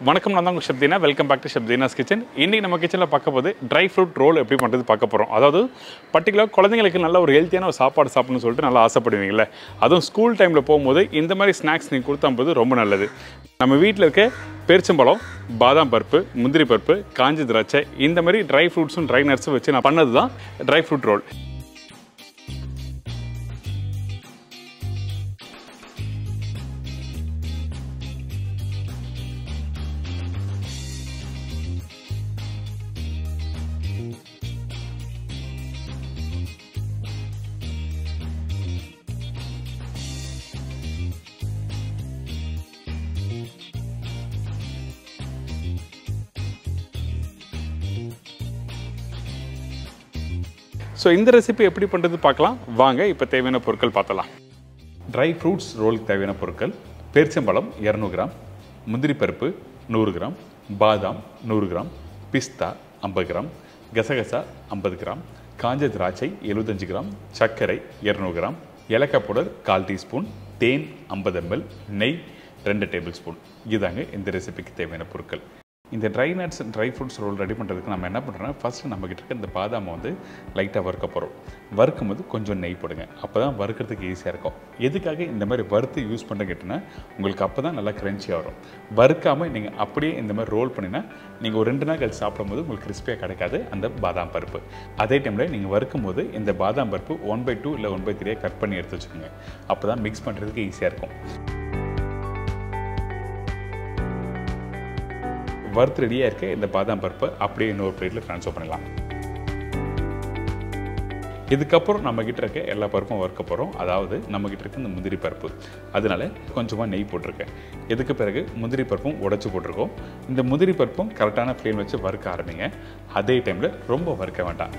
வணக்கம் நான் தான் உங்கள் Shabdeena welcome back to Shabdeena's kitchen இன்றைக்கி நம்ம கிச்சனில் பார்க்க போது ட்ரை ஃப்ரூட் ரோல் எப்படி பண்ணுறது பார்க்க போகிறோம் அதாவது பர்டிகுலர் குழந்தைங்களுக்கு நல்ல ஒரு ஹெல்த்தியான ஒரு சாப்பாடு சாப்பிடணும்னு சொல்லிட்டு நல்லா ஆசைப்படுவீங்களே அதுவும் ஸ்கூல் டைமில் போகும்போது இந்த மாதிரி ஸ்நாக்ஸ் நீங்கள் கொடுத்தம்போது ரொம்ப நல்லது நம்ம வீட்டில் இருக்க பேரிச்சம்பழம் பாதாம் பருப்பு முந்திரி பருப்பு காஞ்சி திராட்சை இந்த மாதிரி ட்ரை ஃப்ரூட்ஸும் ட்ரை நட்ஸும் வச்சு நான் பண்ணது தான் ட்ரை ஃப்ரூட் ரோல் ஸோ இந்த ரெசிபி எப்படி பண்ணுறது பார்க்கலாம் வாங்க இப்போ தேவையான பொருட்கள் பார்த்தலாம் ட்ரை ஃப்ரூட்ஸ் ரோலுக்கு தேவையான பொருட்கள் பேரிச்சம்பழம் இரநூறு கிராம் முந்திரி பருப்பு நூறு கிராம் பாதாம் நூறு கிராம் பிஸ்தா ஐம்பது கிராம் கசகசா ஐம்பது கிராம் காஞ்ச திராட்சை எழுபத்தஞ்சு கிராம் சர்க்கரை இரநூறு கிராம் ஏலக்காய் பவுடர் கால் டீஸ்பூன் தேன் ஐம்பது எம்எல் நெய் ரெண்டு டேபிள் ஸ்பூன் இதாங்க இந்த ரெசிபிக்கு தேவையான பொருட்கள் இந்த dry nuts dry fruits roll ready பண்ணுறதுக்கு நம்ம என்ன பண்ணுறோம்னா ஃபஸ்ட்டு நம்மக்கிட்ட இருக்க இந்த பாதாமை வந்து லைட்டாக வறுக்க போகிறோம் வறுக்கும் போது கொஞ்சம் நெய் போடுங்க அப்போ தான் வறுக்கிறதுக்கு ஈஸியாக இருக்கும் எதுக்காக இந்த மாதிரி வறுத்து யூஸ் பண்ண கேட்டிங்கன்னா உங்களுக்கு அப்போ தான் நல்லா க்ரன்ச்சியாக வரும் வறுக்காமல் நீங்கள் அப்படியே இந்த மாதிரி ரோல் பண்ணினா நீங்கள் ஒரு ரெண்டு நாள் கழிச்சு சாப்பிடும்போது உங்களுக்கு கிறிஸ்பியாக கிடைக்காது அந்த பாதாம் பருப்பு அதே டைமில் நீங்கள் வறுக்கும் போது இந்த பாதாம் பருப்பு ஒன் பை டூ இல்லை ஒன் பை த்ரீயாக கட் பண்ணி எடுத்து வச்சுக்கோங்க அப்போ தான் மிக்ஸ் பண்ணுறதுக்கு ஈஸியாக இருக்கும் வறுத்து ரெடியாக இருக்க இந்த பாதாம் பருப்பை அப்படியே இன்னொரு பிளேட்டில் ட்ரான்ஸ்ஃபர் பண்ணலாம் இதுக்கப்புறம் நம்மக்கிட்ட இருக்க எல்லா பருப்பும் வறுக்க போகிறோம் அதாவது நம்மக்கிட்ட இருக்க இந்த முந்திரி பருப்பு அதனால கொஞ்சமாக நெய் போட்டிருக்கேன் இதுக்கு பிறகு முந்திரி பருப்பும் உடச்சி போட்டிருக்கோம் இந்த முந்திரி பருப்பும் கரெக்டான ஃப்ளேம் வச்சு வறுக்க ஆரம்பிங்க அதே டைமில் ரொம்ப வறுக்க வேண்டாம்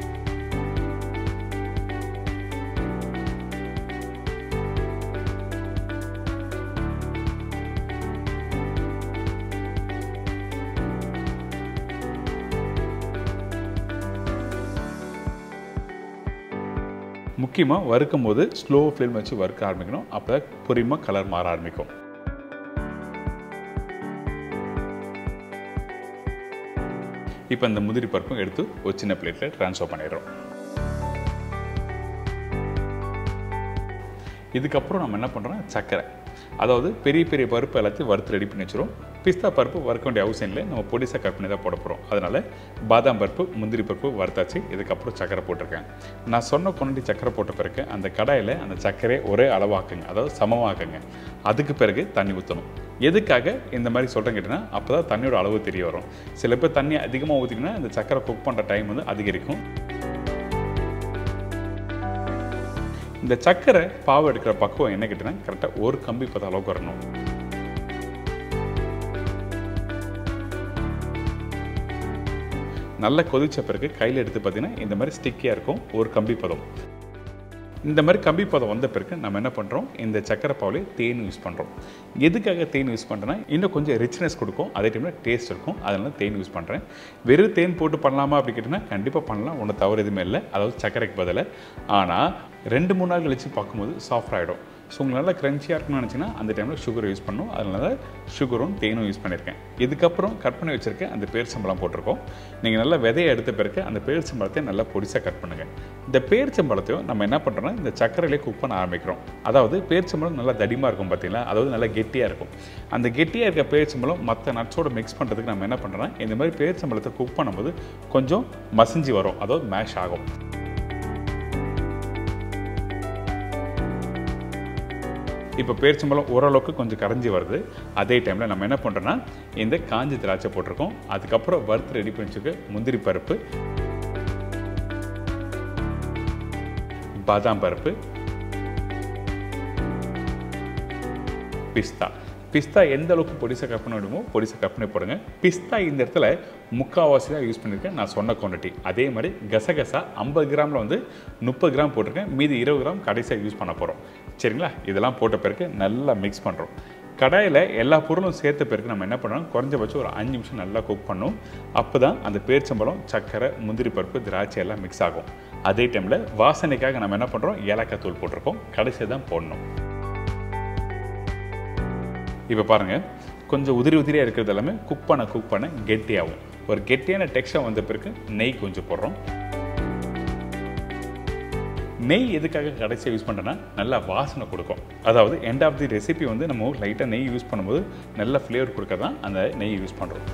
முக்கியமாக வறுக்கும் போது ஸ்லோ ஃப்ளேம் வச்சு வறுக்க ஆரம்பிக்கணும் அப்போ தான் பொறியமாக கலர் மாற ஆரம்பிக்கும் இப்போ இந்த முந்திரி பருப்பும் எடுத்து ஒரு சின்ன பிளேட்டில் ட்ரான்ஸ்ஃபர் பண்ணிடுறோம் இதுக்கப்புறம் நம்ம என்ன பண்ணுறோம் சர்க்கரை அதாவது பெரிய பெரிய பருப்பு எல்லாத்தையும் வறுத்து ரெடி பண்ணி வச்சிரும் பிஸ்தா பருப்பு வறுக்க வேண்டிய அவசியம் இல்லை நம்ம பொடிசாக கட் பண்ணி தான் போட போகிறோம் அதனால் பாதாம் பருப்பு முந்திரி பருப்பு வறுத்தாச்சு இதுக்கப்புறம் சக்கரை போட்டிருக்கேன் நான் சொன்ன குவான்டிட்டி சக்கரை போட்ட பிறகு அந்த கடாயில் அந்த சர்க்கரையை ஒரே அளவாக்குங்க அதாவது சமமாக்குங்க அதுக்கு பிறகு தண்ணி ஊற்றணும் எதுக்காக இந்த மாதிரி சொல்கிறேன் கேட்டிங்கன்னா அப்போ தான் தண்ணியோட அளவு தெரிய வரும் சில பேர் தண்ணி அதிகமாக ஊற்றிங்கன்னா இந்த சக்கரை குக் பண்ணுற டைம் வந்து அதிகரிக்கும் இந்த சக்கரை பாவு எடுக்கிற பக்குவம் என்ன கேட்டீங்கன்னா கரெக்டாக ஒரு கம்பி பத்த அளவுக்கு வரணும் நல்லா கொதிச்ச பிறகு கையில் எடுத்து பார்த்தீங்கன்னா இந்த மாதிரி ஸ்டிக்கியாக இருக்கும் ஒரு கம்பி பதம் இந்த மாதிரி கம்பி பதம் வந்த பிறகு நம்ம என்ன பண்ணுறோம் இந்த சக்கரை பாவிலே தேன் யூஸ் பண்ணுறோம் எதுக்காக தேன் யூஸ் பண்ணுறேன்னா இன்னும் கொஞ்சம் ரிச்னஸ் கொடுக்கும் அதே டைமில் டேஸ்ட் இருக்கும் அதனால தேன் யூஸ் பண்ணுறேன் வெறும் தேன் போட்டு பண்ணலாமா அப்படி கேட்டிங்கன்னா கண்டிப்பாக பண்ணலாம் ஒன்றும் தவறு எதுவுமே இல்லை அதாவது சக்கரைக்கு பதில் ஆனால் ரெண்டு மூணு நாள் கழிச்சு பார்க்கும்போது சாஃப்ட் ஆகிடும் ஸோ உங்களுக்கு நல்லா க்ரன்ச்சியாக இருக்கணும்னு நினச்சிங்கன்னா அந்த டைமில் சுகர் யூஸ் பண்ணும் அதனால சுகரும் தேனும் யூஸ் பண்ணியிருக்கேன் இதுக்கப்புறம் கட் பண்ணி வச்சுருக்கேன் அந்த பேரிச்சம்பழம் போட்டிருக்கோம் நீங்கள் நல்லா விதையை எடுத்த பிறகு அந்த பேரிச்சம்பழத்தை நல்லா பொடிசாக கட் பண்ணுங்கள் இந்த பேரிச்சம்பழத்தையும் நம்ம என்ன பண்ணுறோம்னா இந்த சக்கரையிலே குக் பண்ண ஆரம்பிக்கிறோம் அதாவது பேரிச்சம்பழம் நல்லா தடிமாக இருக்கும் பார்த்தீங்களா அதாவது நல்லா கெட்டியாக இருக்கும் அந்த கெட்டியாக இருக்க பேரிச்சம்பழம் மற்ற நட்ஸோட மிக்ஸ் பண்ணுறதுக்கு நம்ம என்ன பண்ணுறோம்னா இந்த மாதிரி பேரிச்சம்பழத்தை குக் பண்ணும்போது கொஞ்சம் மசிஞ்சு வரும் அதாவது மேஷ் ஆகும் இப்போ பேரிச்சம்பழம் ஓரளவுக்கு கொஞ்சம் கரைஞ்சி வருது அதே டைமில் நம்ம என்ன பண்ணுறோன்னா இந்த காஞ்சி திராட்சை போட்டிருக்கோம் அதுக்கப்புறம் வறுத்து ரெடி பண்ணி வச்சுக்க முந்திரி பருப்பு பாதாம் பருப்பு பிஸ்தா பிஸ்தா எந்த அளவுக்கு பொடிசை கட் பண்ண விடுமோ பொடிசை கட் பண்ணி போடுங்க பிஸ்தா இந்த இடத்துல முக்கால்வாசி தான் யூஸ் பண்ணியிருக்கேன் நான் சொன்ன குவான்டிட்டி அதே மாதிரி கசகசா ஐம்பது கிராமில் வந்து முப்பது கிராம் போட்டிருக்கேன் மீதி இருபது கிராம் கடைசியாக யூஸ் பண்ண போகிறோம் சரிங்களா இதெல்லாம் போட்ட பிறகு நல்லா மிக்ஸ் பண்ணுறோம் கடாயில் எல்லா பொருளும் சேர்த்த பிறகு நம்ம என்ன பண்ணுறோம் குறைஞ்சபட்சம் ஒரு அஞ்சு நிமிஷம் நல்லா குக் பண்ணும் அப்போ தான் அந்த பேரிச்சம்பழம் சர்க்கரை முந்திரி பருப்பு திராட்சை எல்லாம் மிக்ஸ் ஆகும் அதே டைமில் வாசனைக்காக நம்ம என்ன பண்ணுறோம் ஏலக்காய் தூள் போட்டிருக்கோம் கடைசியாக தான் போடணும் இப்போ பாருங்கள் கொஞ்சம் உதிரி உதிரியாக இருக்கிறது எல்லாமே குக் பண்ண குக் பண்ண கெட்டியாகும் ஒரு கெட்டியான டெக்ஸ்டர் வந்த பிறகு நெய் கொஞ்சம் போடுறோம் நெய் எதுக்காக கடைசியாக யூஸ் பண்ணுறேன்னா நல்லா வாசனை கொடுக்கும் அதாவது எண்ட் ஆஃப் தி ரெசிபி வந்து நம்ம லைட்டாக நெய் யூஸ் பண்ணும்போது நல்ல ஃப்ளேவர் கொடுக்க தான் அந்த நெய் யூஸ் பண்ணுறோம்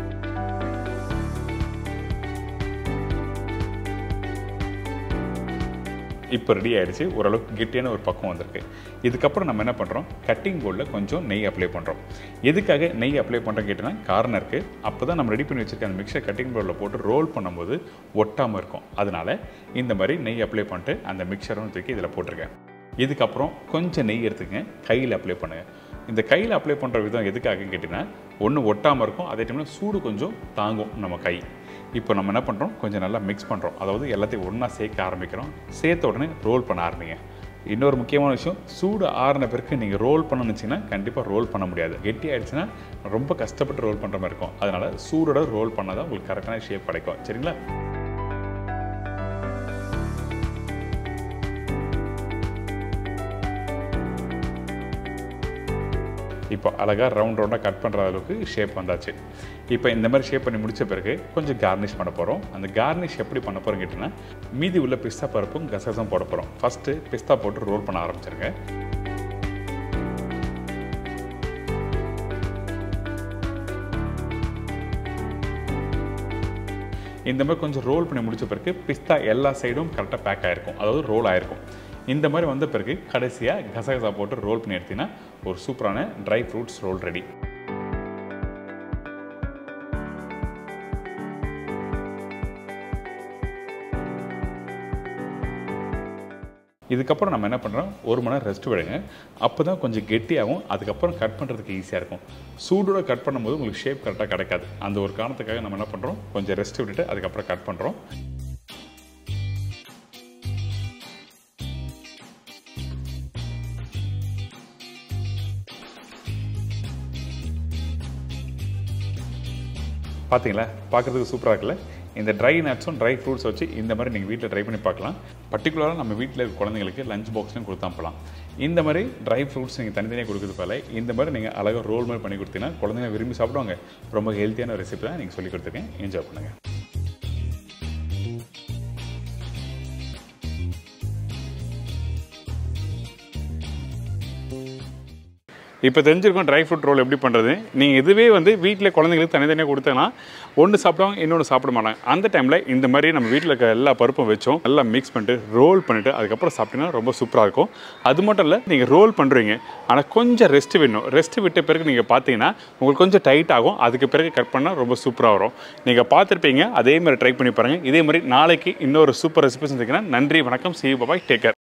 இப்போ ரெடி ஆயிடுச்சு ஓரளவுக்கு கெட்டியான ஒரு பக்கம் வந்திருக்கு இதுக்கப்புறம் நம்ம என்ன பண்ணுறோம் கட்டிங் போர்டில் கொஞ்சம் நெய் அப்ளை பண்ணுறோம் எதுக்காக நெய் அப்ளை பண்ணுறோம் கேட்டீங்கன்னா காரணம் இருக்குது அப்போ தான் நம்ம ரெடி பண்ணி வச்சிருக்க அந்த மிக்சர் கட்டிங் போர்டில் போட்டு ரோல் பண்ணும்போது ஒட்டாமல் இருக்கும் அதனால இந்த மாதிரி நெய் அப்ளை பண்ணிட்டு அந்த மிக்சரும் தூக்கி இதில் போட்டிருக்கேன் இதுக்கப்புறம் கொஞ்சம் நெய் எடுத்துக்கங்க கையில் அப்ளை பண்ணுங்கள் இந்த கையில் அப்ளை பண்ணுற விதம் எதுக்காக கேட்டிங்கன்னா ஒன்று ஒட்டாமல் இருக்கும் அதே டைமில் சூடு கொஞ்சம் தாங்கும் நம்ம கை இப்போ நம்ம என்ன பண்ணுறோம் கொஞ்சம் நல்லா மிக்ஸ் பண்ணுறோம் அதாவது எல்லாத்தையும் ஒன்றா சேர்க்க ஆரம்பிக்கிறோம் சேர்த்த உடனே ரோல் பண்ண ஆரம்பிங்க இன்னொரு முக்கியமான விஷயம் சூடு ஆறின பிறகு நீங்கள் ரோல் பண்ணணும்னு வச்சிங்கன்னா கண்டிப்பாக ரோல் பண்ண முடியாது கெட்டி ஆயிடுச்சுன்னா ரொம்ப கஷ்டப்பட்டு ரோல் பண்ணுற மாதிரி இருக்கும் அதனால் சூடோட ரோல் பண்ணால் தான் உங்களுக்கு கரெக்டான ஷேப் கிடைக்கும் சரிங்களா இப்போ அழகாக ரவுண்ட் ரவுண்டாக கட் பண்ணுற அளவுக்கு ஷேப் வந்தாச்சு இப்போ இந்த மாதிரி ஷேப் பண்ணி முடிச்ச பிறகு கொஞ்சம் கார்னிஷ் பண்ண போகிறோம் அந்த கார்னிஷ் எப்படி பண்ண போகிறோம் கேட்டிங்கன்னா மீதி உள்ள பிஸ்தா பருப்பும் கசகசம் போட போகிறோம் ஃபஸ்ட்டு பிஸ்தா போட்டு ரோல் பண்ண ஆரம்பிச்சிருங்க இந்த மாதிரி கொஞ்சம் ரோல் பண்ணி முடிச்ச பிறகு பிஸ்தா எல்லா சைடும் கரெக்டாக பேக் ஆகிருக்கும் அதாவது ரோல் ஆகிருக்கும் இந்த மாதிரி வந்த பிறகு கடைசியாக கசகசா போட்டு ரோல் பண்ணி எடுத்தீங்கன்னா ஒரு சூப்பரான ட்ரை ஃப்ரூட்ஸ் ரோல் ரெடி இதுக்கப்புறம் நம்ம என்ன பண்ணுறோம் ஒரு மணி நேரம் ரெஸ்ட் விடுங்க அப்போ தான் கொஞ்சம் கெட்டியாகும் அதுக்கப்புறம் கட் பண்ணுறதுக்கு ஈஸியாக இருக்கும் சூடோட கட் பண்ணும்போது உங்களுக்கு ஷேப் கரெக்டாக கிடைக்காது அந்த ஒரு காரணத்துக்காக நம்ம என்ன பண்ணுறோம் கொஞ்சம் ரெஸ்ட் விட்டுட்டு அதுக்கப்புறம் கட் பண்ணுறோம் பார்த்தீங்களா பார்க்குறதுக்கு சூப்பராக இருக்குல்ல இந்த ட்ரை நட்ஸும் ட்ரை ஃப்ரூட்ஸ் வச்சு இந்த மாதிரி நீங்கள் வீட்டில் ட்ரை பண்ணி பார்க்கலாம் பர்டிகுலராக நம்ம வீட்டில் இருக்க குழந்தைங்களுக்கு லஞ்ச் பாக்ஸ்லையும் கொடுத்து அனுப்பலாம் இந்த மாதிரி ட்ரை ஃப்ரூட்ஸ் நீங்கள் தனித்தனியாக கொடுக்குறது போல இந்த மாதிரி நீங்கள் அழகாக ரோல் மாதிரி பண்ணி கொடுத்தீங்கன்னா குழந்தைங்க விரும்பி சாப்பிடுவாங்க ரொம்ப ஹெல்த்தியான ரெசிபி தான் நீங்கள் சொல்லி கொடுத்துருக்கேன் என்ஜாய் பண்ணுங்கள் இப்போ தெரிஞ்சிருக்கும் ட்ரை ஃப்ரூட் ரோல் எப்படி பண்ணுறது நீங்கள் இதுவே வந்து வீட்டில் குழந்தைங்களுக்கு தனித்தனியாக கொடுத்தேன்னா ஒன்று சாப்பிடுவாங்க இன்னொன்று சாப்பிட மாட்டாங்க அந்த டைமில் இந்த மாதிரி நம்ம வீட்டில் இருக்க எல்லா பருப்பும் வச்சோம் நல்லா மிக்ஸ் பண்ணிட்டு ரோல் பண்ணிவிட்டு அதுக்கப்புறம் சாப்பிட்டீங்கன்னா ரொம்ப சூப்பராக இருக்கும் அது மட்டும் இல்லை நீங்கள் ரோல் பண்ணுறீங்க ஆனால் கொஞ்சம் ரெஸ்ட் வேணும் ரெஸ்ட் விட்ட பிறகு நீங்கள் பார்த்தீங்கன்னா உங்களுக்கு கொஞ்சம் டைட் ஆகும் அதுக்கு பிறகு கட் பண்ணால் ரொம்ப சூப்பராக வரும் நீங்கள் பார்த்துருப்பீங்க அதே மாதிரி ட்ரை பண்ணி பாருங்கள் இதே மாதிரி நாளைக்கு இன்னொரு சூப்பர் ரெசிபி செஞ்சுக்கிறேன் நன்றி வணக்கம் சி பாபாய் டேக் கேர்